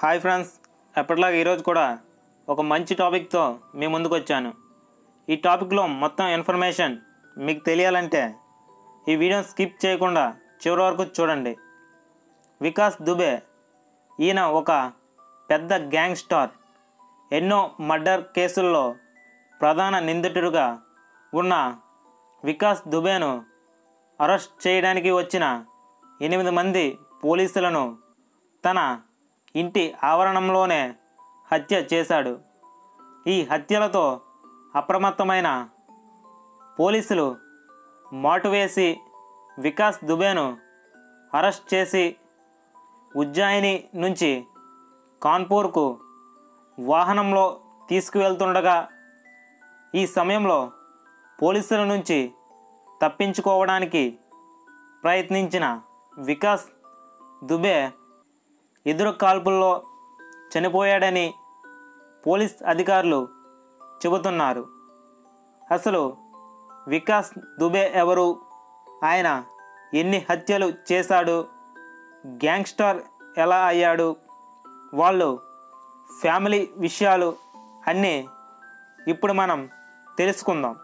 hi friends ఎప్పటిలాగా ఈరోజు కూడా ఒక మంచి టాపిక్తో మీ ముందుకు వచ్చాను ఈ టాపిక్లో మొత్తం ఇన్ఫర్మేషన్ మీకు తెలియాలంటే ఈ వీడియోని స్కిప్ చేయకుండా చివరి వరకు చూడండి వికాస్ దుబే ఈయన ఒక పెద్ద గ్యాంగ్ స్టార్ ఎన్నో మర్డర్ కేసుల్లో ప్రధాన నిందితుడిగా ఉన్న వికాస్ దుబేను అరెస్ట్ చేయడానికి వచ్చిన ఎనిమిది మంది పోలీసులను తన ఇంటి ఆవరణంలోనే హత్య చేశాడు ఈ హత్యలతో అప్రమత్తమైన పోలీసులు మాటు వేసి వికాస్ దుబేను అరెస్ట్ చేసి ఉజ్జాయిని నుంచి కాన్పూర్కు వాహనంలో తీసుకువెళ్తుండగా ఈ సమయంలో పోలీసుల నుంచి తప్పించుకోవడానికి ప్రయత్నించిన వికాస్ దుబే ఎదురు కాల్పుల్లో చనిపోయాడని పోలీస్ అధికారులు చెబుతున్నారు అసలు వికాస్ దుబే ఎవరు ఆయన ఎన్ని హత్యలు చేశాడు గ్యాంగ్స్టర్ ఎలా అయ్యాడు వాళ్ళు ఫ్యామిలీ విషయాలు అన్నీ ఇప్పుడు మనం తెలుసుకుందాం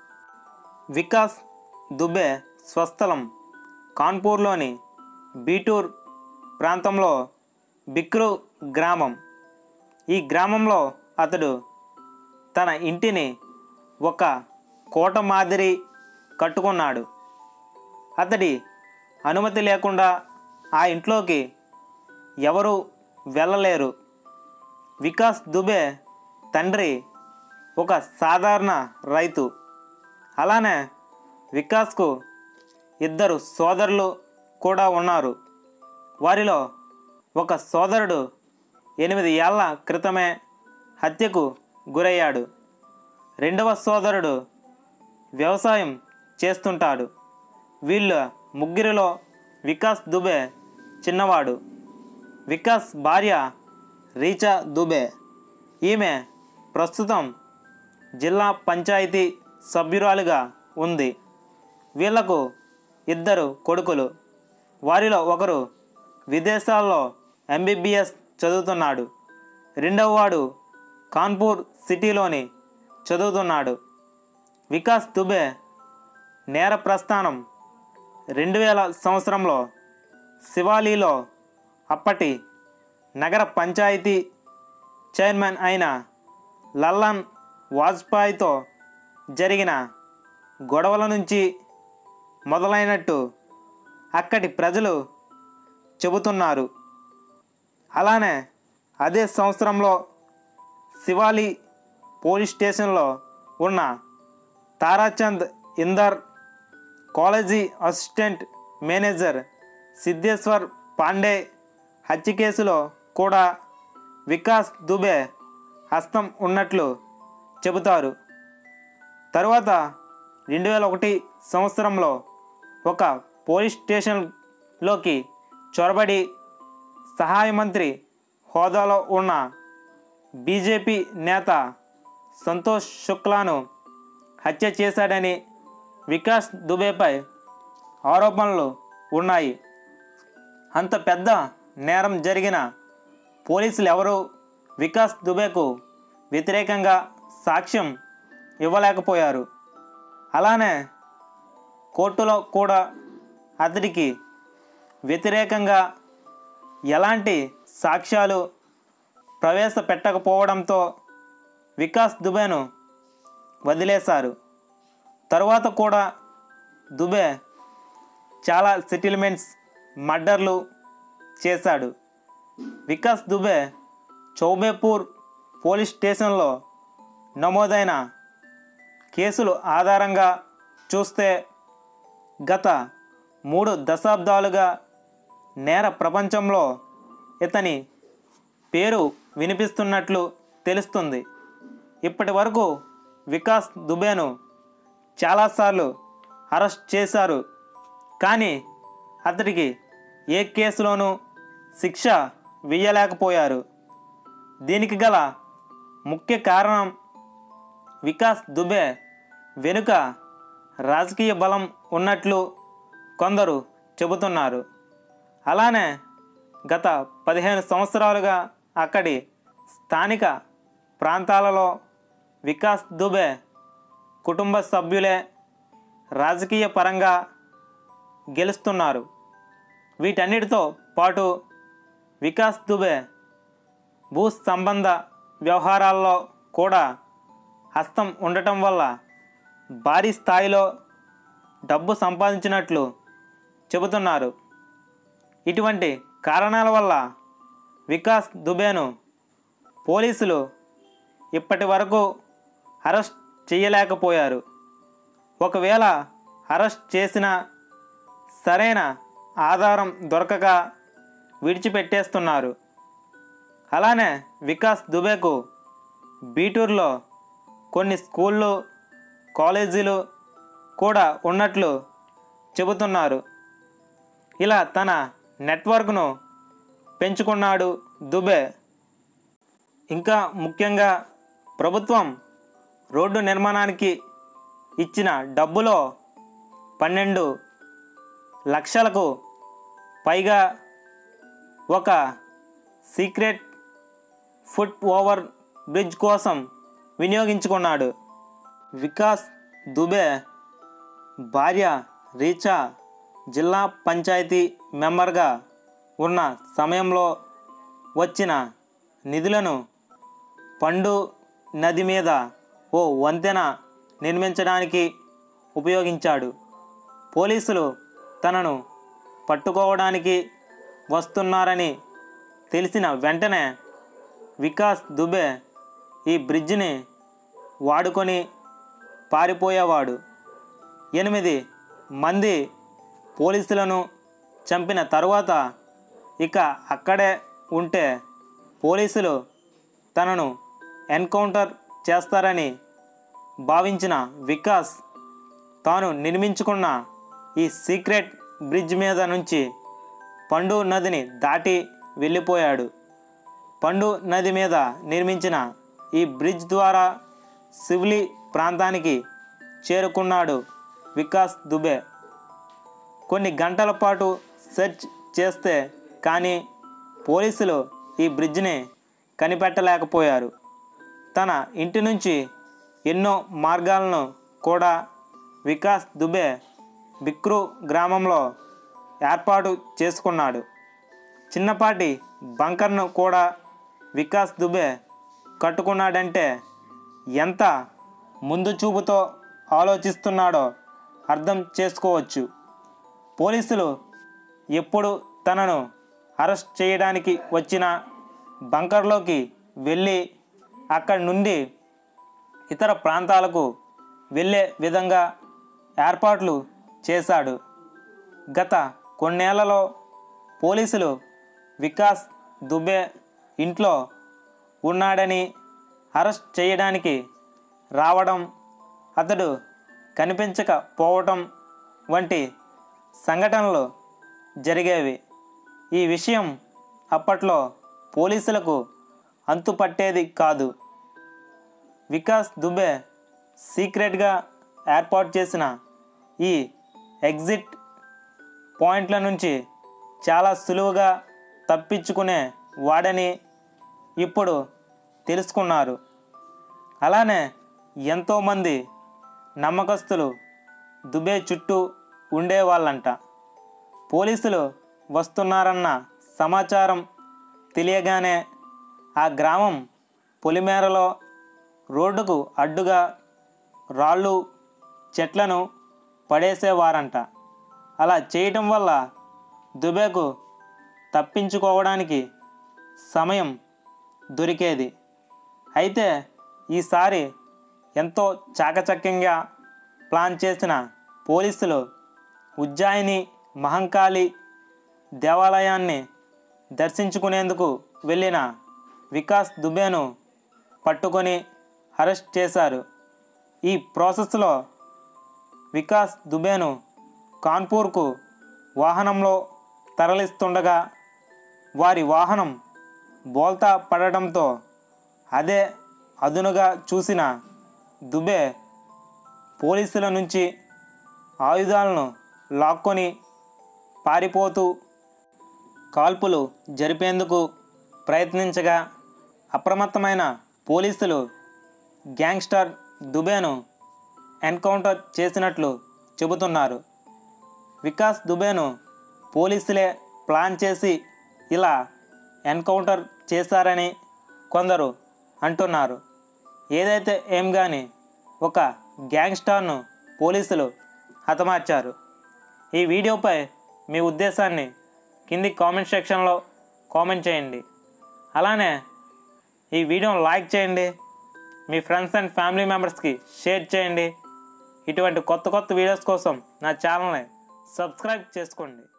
వికాస్ దుబే స్వస్థలం కాన్పూర్లోని బీటూర్ ప్రాంతంలో బిక్రు గ్రామం ఈ గ్రామంలో అతడు తన ఇంటిని ఒక కోట మాదిరి కట్టుకున్నాడు అతడి అనుమతి లేకుండా ఆ ఇంట్లోకి ఎవరు వెళ్ళలేరు వికాస్ దుబే తండ్రి ఒక సాధారణ రైతు అలానే వికాస్కు ఇద్దరు సోదరులు కూడా ఉన్నారు వారిలో ఒక సోదరుడు ఎనిమిది ఏళ్ల క్రితమే హత్యకు గురయ్యాడు రెండవ సోదరుడు వ్యవసాయం చేస్తుంటాడు వీళ్ళ ముగ్గురిలో వికాస్ దుబే చిన్నవాడు వికాస్ భార్య రీచా దుబే ఈమె ప్రస్తుతం జిల్లా పంచాయతీ సభ్యురాలుగా ఉంది వీళ్లకు ఇద్దరు కొడుకులు వారిలో ఒకరు విదేశాల్లో ఎంబీబీఎస్ చదువుతున్నాడు రెండవ వాడు కాన్పూర్ సిటీలోని చదువుతున్నాడు వికాస్ దుబే నేర ప్రస్థానం రెండు వేల సంవత్సరంలో శివాలీలో అప్పటి నగర పంచాయతీ చైర్మన్ అయిన లల్లన్ వాజ్పేయితో జరిగిన గొడవల నుంచి మొదలైనట్టు అక్కడి ప్రజలు చెబుతున్నారు అలానే అదే సంవత్సరంలో శివాలి పోలీస్ స్టేషన్లో ఉన్న Tarachand Inder college assistant manager Siddeshwar Pandey హత్య కేసులో కూడా వికాస్ దుబే హస్తం ఉన్నట్లు చెబుతారు తరువాత రెండు వేల ఒకటి సంవత్సరంలో ఒక పోలీస్ స్టేషన్లోకి చొరబడి సహాయ మంత్రి హోదాలో ఉన్న బీజేపీ నేత సంతోష్ శుక్లాను హత్య చేశాడని వికాస్ దుబేపై ఆరోపణలు ఉన్నాయి అంత పెద్ద నేరం జరిగిన పోలీసులు ఎవరు వికాస్ దుబేకు వ్యతిరేకంగా సాక్ష్యం ఇవ్వలేకపోయారు అలానే కోర్టులో కూడా అతడికి వ్యతిరేకంగా ఎలాంటి సాక్ష్యాలు ప్రవేశపెట్టకపోవడంతో వికాస్ దుబేను వదిలేశారు తరువాత కూడా దుబే చాలా సెటిల్మెంట్స్ మర్డర్లు చేశాడు వికాస్ దుబే చౌబేపూర్ పోలీస్ స్టేషన్లో నమోదైన కేసులు ఆధారంగా చూస్తే గత మూడు దశాబ్దాలుగా నేర ప్రపంచంలో ఇతని పేరు వినిపిస్తున్నట్లు తెలుస్తుంది ఇప్పటి వరకు వికాస్ దుబేను చాలాసార్లు అరెస్ట్ చేశారు కానీ అతడికి ఏ కేసులోనూ శిక్ష వేయలేకపోయారు దీనికి గల ముఖ్య కారణం వికాస్ దుబే వెనుక రాజకీయ బలం ఉన్నట్లు కొందరు చెబుతున్నారు అలానే గత పదిహేను సంవత్సరాలుగా అక్కడి స్థానిక ప్రాంతాలలో వికాస్ దుబే కుటుంబ సభ్యులే రాజకీయ పరంగా గెలుస్తున్నారు వీటన్నిటితో పాటు వికాస్ దుబే భూ సంబంధ వ్యవహారాల్లో కూడా హస్తం ఉండటం వల్ల భారీ స్థాయిలో డబ్బు సంపాదించినట్లు చెబుతున్నారు ఇటువంటి కారణాల వల్ల వికాస్ దుబేను పోలీసులు ఇప్పటి వరకు అరెస్ట్ చేయలేకపోయారు ఒకవేళ అరెస్ట్ చేసిన సరైన ఆధారం దొరకక విడిచిపెట్టేస్తున్నారు అలానే వికాస్ దుబేకు బీటూర్లో కొన్ని స్కూళ్ళు కాలేజీలు కూడా ఉన్నట్లు చెబుతున్నారు ఇలా తన నెట్వర్క్ను పెంచుకున్నాడు దుబే ఇంకా ముఖ్యంగా ప్రభుత్వం రోడ్డు నిర్మాణానికి ఇచ్చిన డబ్బులో పన్నెండు లక్షలకు పైగా ఒక సీక్రెట్ ఫుట్ ఓవర్ బ్రిడ్జ్ కోసం వినియోగించుకున్నాడు వికాస్ దుబే భార్య రీచా జిల్లా పంచాయతీ మెంబర్గా ఉన్న సమయంలో వచ్చిన నిధులను పండు నది మీద ఓ వంతెన నిర్మించడానికి ఉపయోగించాడు పోలీసులు తనను పట్టుకోవడానికి వస్తున్నారని తెలిసిన వెంటనే వికాస్ దుబే ఈ బ్రిడ్జిని వాడుకొని పారిపోయేవాడు ఎనిమిది మంది పోలీసులను చంపిన తరువాత ఇక అక్కడే ఉంటే పోలీసులు తనను ఎన్కౌంటర్ చేస్తారని భావించిన వికాస్ తాను నిర్మించుకున్న ఈ సీక్రెట్ బ్రిడ్జ్ మీద నుంచి పండు నదిని దాటి వెళ్ళిపోయాడు పండు నది మీద నిర్మించిన ఈ బ్రిడ్జ్ ద్వారా సివ్లీ ప్రాంతానికి చేరుకున్నాడు వికాస్ దుబే కొన్ని గంటల పాటు సెర్చ్ చేస్తే కానీ పోలీసులు ఈ బ్రిడ్జ్ని కనిపెట్టలేకపోయారు తన ఇంటి నుంచి ఎన్నో మార్గాలను కూడా వికాస్ దుబే బిక్రు గ్రామంలో ఏర్పాటు చేసుకున్నాడు చిన్నపాటి బంకర్ను కూడా వికాస్ దుబే కట్టుకున్నాడంటే ఎంత ముందు చూపుతో ఆలోచిస్తున్నాడో అర్థం చేసుకోవచ్చు పోలీసులు ఎప్పుడు తనను అరెస్ట్ చేయడానికి వచ్చిన బంకర్లోకి వెళ్ళి అక్కడి నుండి ఇతర ప్రాంతాలకు వెళ్ళే విధంగా ఏర్పాట్లు చేశాడు గత కొన్నేళ్లలో పోలీసులు వికాస్ దుబే ఇంట్లో ఉన్నాడని అరెస్ట్ చేయడానికి రావడం అతడు కనిపించకపోవటం వంటి సంఘటనలు జరిగేవి ఈ విషయం అప్పట్లో పోలీసులకు అంతుపట్టేది కాదు వికాస్ దుబే సీక్రెట్గా ఏర్పాటు చేసిన ఈ ఎగ్జిట్ పాయింట్ల నుంచి చాలా సులువుగా తప్పించుకునే వాడని ఇప్పుడు తెలుసుకున్నారు అలానే ఎంతోమంది నమ్మకస్తులు దుబే చుట్టూ ఉండేవాళ్ళంట పోలీసులు వస్తున్నారన్న సమాచారం తెలియగానే ఆ గ్రామం పొలిమేరలో రోడ్డుకు అడ్డుగా రాళ్ళు చెట్లను పడేసేవారంట అలా చేయటం వల్ల దుబేకు తప్పించుకోవడానికి సమయం దొరికేది అయితే ఈసారి ఎంతో చాకచక్యంగా ప్లాన్ చేసిన పోలీసులు ఉజ్జాయిని మహంకాళి దేవాలయాన్ని దర్శించుకునేందుకు వెళ్ళిన వికాస్ దుబేను పట్టుకొని అరెస్ట్ చేశారు ఈ ప్రాసెస్లో వికాస్ దుబేను కాన్పూర్కు వాహనంలో తరలిస్తుండగా వారి వాహనం బోల్తా పడటంతో అదే అదునుగా చూసిన దుబే పోలీసుల నుంచి ఆయుధాలను లాక్కొని పారిపోతూ కాల్పులు జరిపేందుకు ప్రయత్నించగా అప్రమత్తమైన పోలీసులు గ్యాంగ్స్టర్ దుబేను ఎన్కౌంటర్ చేసినట్లు చెబుతున్నారు వికాస్ దుబేను పోలీసులే ప్లాన్ చేసి ఇలా ఎన్కౌంటర్ చేశారని కొందరు అంటున్నారు ఏదైతే ఏం కానీ ఒక గ్యాంగ్స్టార్ను పోలీసులు హతమార్చారు ఈ వీడియోపై మీ ఉద్దేశాన్ని కింది కామెంట్ సెక్షన్లో కామెంట్ చేయండి అలానే ఈ వీడియోని లైక్ చేయండి మీ ఫ్రెండ్స్ అండ్ ఫ్యామిలీ మెంబర్స్కి షేర్ చేయండి ఇటువంటి కొత్త కొత్త వీడియోస్ కోసం నా ఛానల్ని సబ్స్క్రైబ్ చేసుకోండి